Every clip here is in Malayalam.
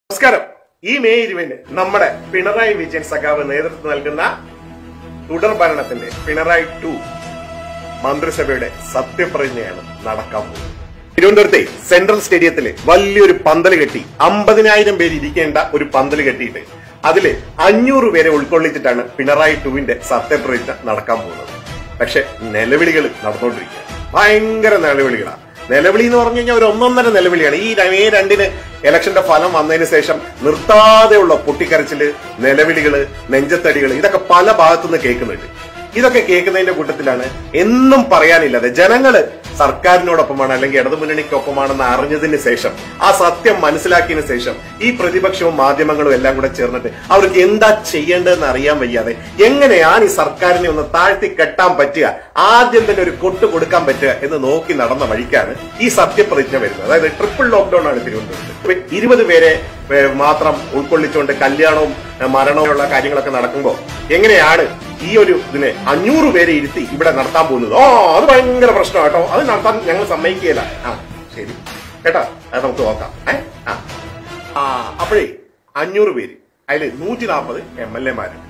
നമസ്കാരം ഈ മെയ് ഇരുപതിന് നമ്മുടെ പിണറായി വിജയൻ സഖാവ് നേതൃത്വം നൽകുന്ന തുടർ ഭരണത്തിന്റെ പിണറായി ടു മന്ത്രിസഭയുടെ സത്യപ്രതിജ്ഞയാണ് നടക്കാൻ പോകുന്നത് തിരുവനന്തപുരത്തെ സെൻട്രൽ സ്റ്റേഡിയത്തില് വലിയൊരു പന്തല് കെട്ടി അമ്പതിനായിരം പേര് ഇരിക്കേണ്ട ഒരു പന്തല് കെട്ടിയിട്ട് അതില് അഞ്ഞൂറ് പേരെ ഉൾക്കൊള്ളിച്ചിട്ടാണ് പിണറായി ടുവിന്റെ സത്യപ്രതിജ്ഞ നടക്കാൻ പോകുന്നത് പക്ഷെ നിലവിളികൾ നടന്നുകൊണ്ടിരിക്കുക ഭയങ്കര നിലവിളികളാണ് നിലവിളി എന്ന് പറഞ്ഞു കഴിഞ്ഞാൽ ഒരു ഒന്നൊന്നര നിലവിളിയാണ് ഈ ര- മെയ് രണ്ടിന് ഇലക്ഷന്റെ ഫലം വന്നതിന് ശേഷം നിർത്താതെയുള്ള പൊട്ടിക്കരച്ചില് നിലവിളികള് നെഞ്ചത്തടികൾ ഇതൊക്കെ പല ഭാഗത്തുനിന്ന് കേൾക്കുന്നുണ്ട് ഇതൊക്കെ കേൾക്കുന്നതിന്റെ കൂട്ടത്തിലാണ് എന്നും പറയാനില്ലാതെ ജനങ്ങള് സർക്കാരിനോടൊപ്പമാണ് അല്ലെങ്കിൽ ഇടതുമുന്നണിക്കൊപ്പമാണെന്ന് അറിഞ്ഞതിന് ശേഷം ആ സത്യം മനസ്സിലാക്കിയതിനു ശേഷം ഈ പ്രതിപക്ഷവും മാധ്യമങ്ങളും എല്ലാം കൂടെ ചേർന്നിട്ട് അവർക്ക് എന്താ ചെയ്യേണ്ടതെന്ന് അറിയാൻ വയ്യാതെ എങ്ങനെയാണ് ഈ സർക്കാരിനെ ഒന്ന് താഴ്ത്തി കെട്ടാൻ പറ്റുക ആദ്യം തന്നെ ഒരു കൊട്ട് കൊടുക്കാൻ പറ്റുക എന്ന് നോക്കി നടന്ന വഴിക്കാണ് ഈ സത്യപ്രതിജ്ഞ വരുന്നത് അതായത് ട്രിപ്പിൾ ലോക്ക്ഡൌൺ ആണ് തിരുവനന്തപുരത്ത് ഇരുപത് പേരെ ഏ, മാത്രം ഉൾക്കൊള്ളിച്ചുകൊണ്ട് കല്യാണവും ഏ, മരണവും ഉള്ള കാര്യങ്ങളൊക്കെ നടക്കുമ്പോൾ എങ്ങനെയാണ് ഈ ഒരു ഇതിനെ അഞ്ഞൂറ് പേരെ ഇരുത്തി ഇവിടെ നടത്താൻ പോകുന്നത് ഓ അത് ഭയങ്കര പ്രശ്നം കേട്ടോ അത് നടത്താൻ ഞങ്ങൾ സമ്മതിക്കുകയില്ല ആ ശരി കേട്ടോ അത് നമുക്ക് നോക്കാം ഏ ആ ആ അപ്പോഴേ അഞ്ഞൂറ് പേര് അതില് നൂറ്റി നാൽപ്പത് എം എൽ എമാരുണ്ട്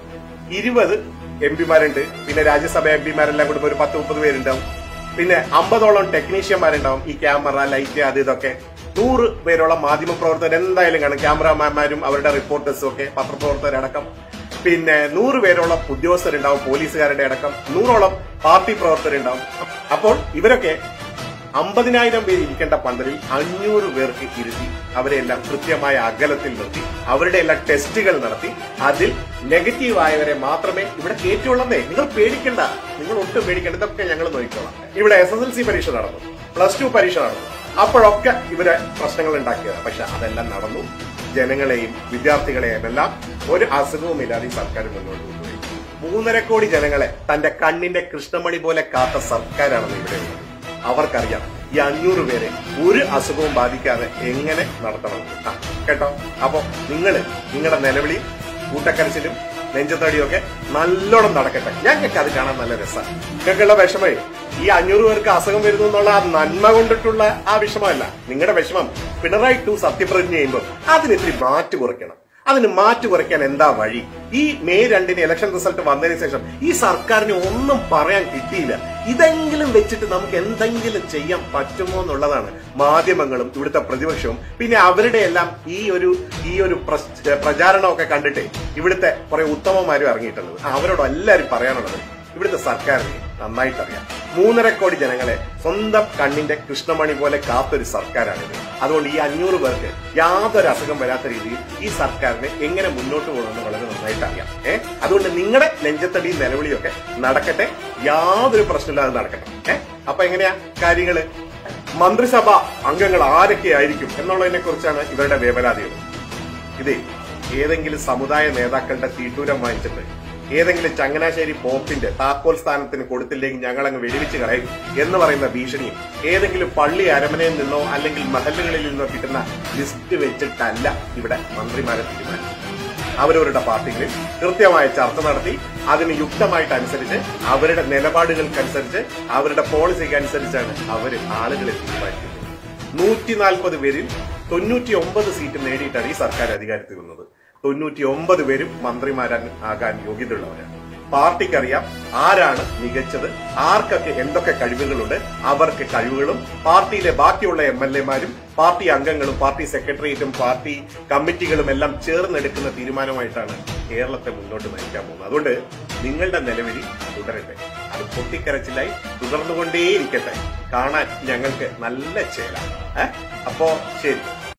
ഇരുപത് എം പിമാരുണ്ട് പിന്നെ രാജ്യസഭ എം പിമാരെല്ലാം കൂടി ഒരു പത്ത് മുപ്പത് പേരുണ്ടാവും പിന്നെ അമ്പതോളം ടെക്നീഷ്യന്മാരുണ്ടാവും ഈ ക്യാമറ ലൈറ്റ് അത് ഇതൊക്കെ നൂറ് പേരോളം മാധ്യമ പ്രവർത്തകർ എന്തായാലും കാണും ക്യാമറമാന്മാരും അവരുടെ റിപ്പോർട്ടേഴ്സും ഒക്കെ പത്രപ്രവർത്തകരടക്കം പിന്നെ നൂറ് പേരോളം ഉദ്യോഗസ്ഥരുണ്ടാവും പോലീസുകാരുടെ അടക്കം നൂറോളം പാർട്ടി പ്രവർത്തകരുണ്ടാവും അപ്പോൾ ഇവരൊക്കെ അമ്പതിനായിരം പേര് ഇരിക്കേണ്ട പന്തലിൽ അഞ്ഞൂറ് പേർക്ക് ഇരുത്തി അവരെല്ലാം കൃത്യമായ അകലത്തിൽ നിർത്തി അവരുടെ എല്ലാം ടെസ്റ്റുകൾ നടത്തി അതിൽ നെഗറ്റീവ് ആയവരെ മാത്രമേ ഇവിടെ കയറ്റുള്ളന്നേ നിങ്ങൾ പേടിക്കണ്ട നിങ്ങൾ ഒട്ടും പേടിക്കണ്ട ഇതൊക്കെ ഞങ്ങൾ നോക്കിക്കോളാം ഇവിടെ എസ് എസ് എൽ സി പരീക്ഷ നടന്നു പ്ലസ് ടു പരീക്ഷ നടന്നു അപ്പോഴൊക്കെ ഇവരെ പ്രശ്നങ്ങൾ ഉണ്ടാക്കിയത് പക്ഷെ അതെല്ലാം നടന്നു ജനങ്ങളെയും വിദ്യാർത്ഥികളെയും എല്ലാം ഒരു അസുഖവുമില്ലാതെ ഈ സർക്കാർ മുന്നോട്ട് കൊണ്ടുപോയി മൂന്നര കോടി ജനങ്ങളെ തന്റെ കണ്ണിന്റെ കൃഷ്ണമണി പോലെ കാത്ത സർക്കാരാണ് ഇവിടെ ഉള്ളത് അവർക്കറിയാം ഈ അഞ്ഞൂറ് പേരെ ഒരു അസുഖവും ബാധിക്കാതെ എങ്ങനെ നടത്തണം ആ, കേട്ടോ അപ്പൊ നിങ്ങള് നിങ്ങളുടെ നിലവിളിയും കൂട്ടക്കരച്ചിലും നെഞ്ചത്തടിയും ഒക്കെ നല്ലോണം നടക്കട്ടെ ഞങ്ങൾക്ക് അത് കാണാൻ നല്ല രസമാണ് നിങ്ങൾക്കുള്ള വിഷമേ ഈ അഞ്ഞൂറ് പേർക്ക് അസുഖം വരുന്നു എന്നുള്ള ആ നന്മ കൊണ്ടിട്ടുള്ള ആ വിഷമമല്ല നിങ്ങളുടെ വിഷമം പിണറായി ടു സത്യപ്രതിജ്ഞ ചെയ്യുമ്പോൾ അതിന് ഇത്തിരി മാറ്റ് കുറയ്ക്കണം അതിന് മാറ്റ് കുറയ്ക്കാൻ എന്താ വഴി ഈ മെയ് രണ്ടിന് ഇലക്ഷൻ റിസൾട്ട് വന്നതിന് ശേഷം ഈ സർക്കാരിന് ഒന്നും പറയാൻ കിട്ടിയില്ല ഇതെങ്കിലും വെച്ചിട്ട് നമുക്ക് എന്തെങ്കിലും ചെയ്യാൻ പറ്റുമോ എന്നുള്ളതാണ് മാധ്യമങ്ങളും ഇവിടുത്തെ പ്രതിപക്ഷവും പിന്നെ അവരുടെ എല്ലാം ഈ ഒരു ഈ ഒരു പ്രസ്- പ്രചാരണമൊക്കെ കണ്ടിട്ട് ഇവിടുത്തെ കുറെ ഉത്തമന്മാരും ഇറങ്ങിയിട്ടുള്ളത് അവരോട് എല്ലാവരും പറയാനുള്ളത് ഇവിടുത്തെ സർക്കാരിന് നന്നായിട്ട് അറിയാം മൂന്നര കോടി ജനങ്ങളെ സ്വന്തം കണ്ണിന്റെ കൃഷ്ണമണി പോലെ കാത്തൊരു സർക്കാരാണിത് അതുകൊണ്ട് ഈ അഞ്ഞൂറ് പേർക്ക് യാതൊരു അസുഖം വരാത്ത രീതിയിൽ ഈ സർക്കാരിനെ എങ്ങനെ മുന്നോട്ട് പോകണമെന്ന് വളരെ നന്നായിട്ട് അറിയാം ഏഹ് അതുകൊണ്ട് നിങ്ങളുടെ നെഞ്ചത്തടിയും നിലവിളിയൊക്കെ നടക്കട്ടെ യാതൊരു പ്രശ്നമില്ലാതെ നടക്കട്ടെ ഏഹ് അപ്പൊ എങ്ങനെയാ കാര്യങ്ങള് മന്ത്രിസഭ അംഗങ്ങൾ ആരൊക്കെ ആയിരിക്കും എന്നുള്ളതിനെ കുറിച്ചാണ് ഇവരുടെ വേവലാതികൾ ഇതേ ഏതെങ്കിലും സമുദായ നേതാക്കളുടെ തീട്ടൂരം വാങ്ങിച്ചിട്ട് ഏതെങ്കിലും ചങ്ങനാശ്ശേരി പോപ്പിന്റെ താക്കോൽ സ്ഥാനത്തിന് കൊടുത്തില്ലെങ്കിൽ ഞങ്ങൾ അങ്ങ് വെടിവെച്ച് കളയും എന്ന് പറയുന്ന ഭീഷണിയും ഏതെങ്കിലും പള്ളി അരമനയിൽ നിന്നോ അല്ലെങ്കിൽ മഹല്ലുകളിൽ നിന്നോ കിട്ടുന്ന ലിസ്റ്റ് വെച്ചിട്ടല്ല ഇവിടെ മന്ത്രിമാരെ തീരുമാനിക്കും അവരവരുടെ പാർട്ടികളിൽ കൃത്യമായ ചർച്ച നടത്തി അതിന് യുക്തമായിട്ട് അനുസരിച്ച് അവരുടെ നിലപാടുകൾക്കനുസരിച്ച് അവരുടെ പോളിസിക്ക് അനുസരിച്ചാണ് അവർ ആളുകളെ തീരുമാനിക്കുന്നത് നൂറ്റി നാൽപ്പത് പേരിൽ തൊണ്ണൂറ്റി ഒമ്പത് സീറ്റ് നേടിയിട്ടാണ് ഈ സർക്കാർ അധികാരത്തിൽ വന്നത് തൊണ്ണൂറ്റി ഒമ്പത് പേരും മന്ത്രിമാരാൻ ആകാൻ യോഗ്യതയുള്ളവരാണ് പാർട്ടിക്കറിയാം ആരാണ് മികച്ചത് ആർക്കൊക്കെ എന്തൊക്കെ കഴിവുകളുണ്ട് അവർക്ക് കഴിവുകളും പാർട്ടിയിലെ ബാക്കിയുള്ള എം എൽ എമാരും പാർട്ടി അംഗങ്ങളും പാർട്ടി സെക്രട്ടേറിയറ്റും പാർട്ടി കമ്മിറ്റികളും എല്ലാം ചേർന്നെടുക്കുന്ന തീരുമാനമായിട്ടാണ് കേരളത്തെ മുന്നോട്ട് നയിക്കാൻ പോകുന്നത് അതുകൊണ്ട് നിങ്ങളുടെ നിലവിൽ തുടരട്ടെ അത് പൊട്ടിക്കരച്ചിലായി തുടർന്നുകൊണ്ടേയിരിക്കട്ടെ കാണാൻ ഞങ്ങൾക്ക് നല്ല ചേല ഏ അപ്പോ ശരി